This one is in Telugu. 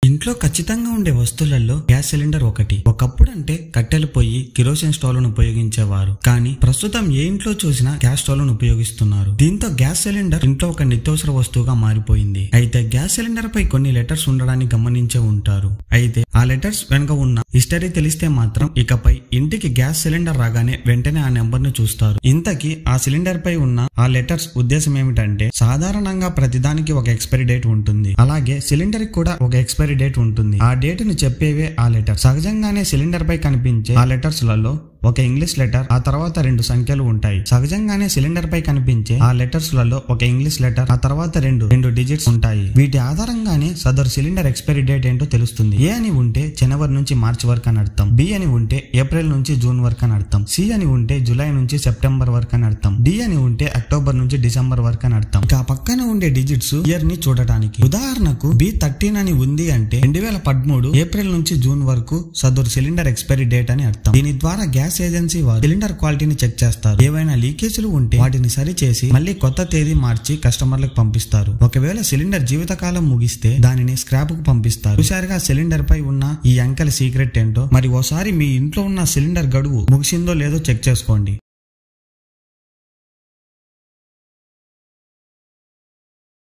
ఇంట్లో ఖచ్చితంగా ఉండే వస్తువులలో గ్యాస్ సిలిండర్ ఒకటి ఒకప్పుడు అంటే కట్టెలు పొయ్యి కిరోసిన్ స్టవ్లను ఉపయోగించేవారు కానీ ప్రస్తుతం ఏ ఇంట్లో చూసినా గ్యాస్ స్టవ్లను ఉపయోగిస్తున్నారు దీంతో గ్యాస్ సిలిండర్ ఇంట్లో ఒక నిత్యావసర వస్తువుగా మారిపోయింది అయితే గ్యాస్ సిలిండర్ పై కొన్ని లెటర్స్ ఉండడాన్ని గమనించే ఉంటారు అయితే ఆ లెటర్స్ వెనుక ఉన్న హిస్టరీ తెలిస్తే మాత్రం ఇకపై ఇంటికి గ్యాస్ సిలిండర్ రాగానే వెంటనే ఆ నెంబర్ ను చూస్తారు ఇంతకీ ఆ సిలిండర్ పై ఉన్న ఆ లెటర్స్ ఉద్దేశం ఏమిటంటే సాధారణంగా ప్రతిదానికి ఒక ఎక్స్పైరీ డేట్ ఉంటుంది అలాగే సిలిండర్ కి కూడా ఒక ఎక్స్పైరీ డేట్ ఉంటుంది ఆ డేట్ ను చెప్పేవే ఆ లెటర్ సహజంగానే సిలిండర్ పై కనిపించే ఆ లెటర్స్ లలో ఒక ఇంగ్లీష్ లెటర్ ఆ తర్వాత రెండు సంఖ్యలు ఉంటాయి సహజంగానే సిలిండర్ పై కనిపించే ఆ లెటర్స్ లలో ఒక ఇంగ్లీష్ లెటర్ ఆ తర్వాత రెండు రెండు డిజిట్స్ ఉంటాయి వీటి ఆధారంగానే సదరు సిలిండర్ ఎక్స్పైరీ డేట్ ఏంటో తెలుస్తుంది ఏ అని ఉంటే జనవరి నుంచి మార్చి వరకు అని అర్థం బి అని ఉంటే ఏప్రిల్ నుంచి జూన్ వరకు అని అర్థం సి అని ఉంటే జూలై నుంచి సెప్టెంబర్ వరకు అని అర్థం డి అని ఉంటే అక్టోబర్ నుంచి డిసెంబర్ వరకు అని అర్థం ఇక ఆ పక్కన ఉండే డిజిట్స్ ఇయర్ ని చూడటానికి ఉదాహరణకు బి థర్టీన్ అని ఉంది అంటే రెండు వేల పదమూడు ఏప్రిల్ నుంచి జూన్ వరకు సదరు సిలిండర్ ఎక్స్పైరీ డేట్ అని అర్థం దీని ద్వారా గ్యాస్ ఏజెన్సీ వారు సిలిండర్ క్వాలిటీని చెక్ చేస్తారు ఏవైనా లీకేజీలు ఉంటే వాటిని సరిచేసి మళ్ళీ కొత్త తేదీ మార్చి కస్టమర్లకు పంపిస్తారు ఒకవేళ సిలిండర్ జీవితకాలం ముగిస్తే దానిని స్క్రాప్ కు పంపిస్తారు చూసారుగా సిలిండర్ పై ఉన్న ఈ అంకెల సీక్రెట్ ఏంటో మరి ఓసారి మీ ఇంట్లో ఉన్న సిలిండర్ గడువు ముగిసిందో లేదో చెక్ చేసుకోండి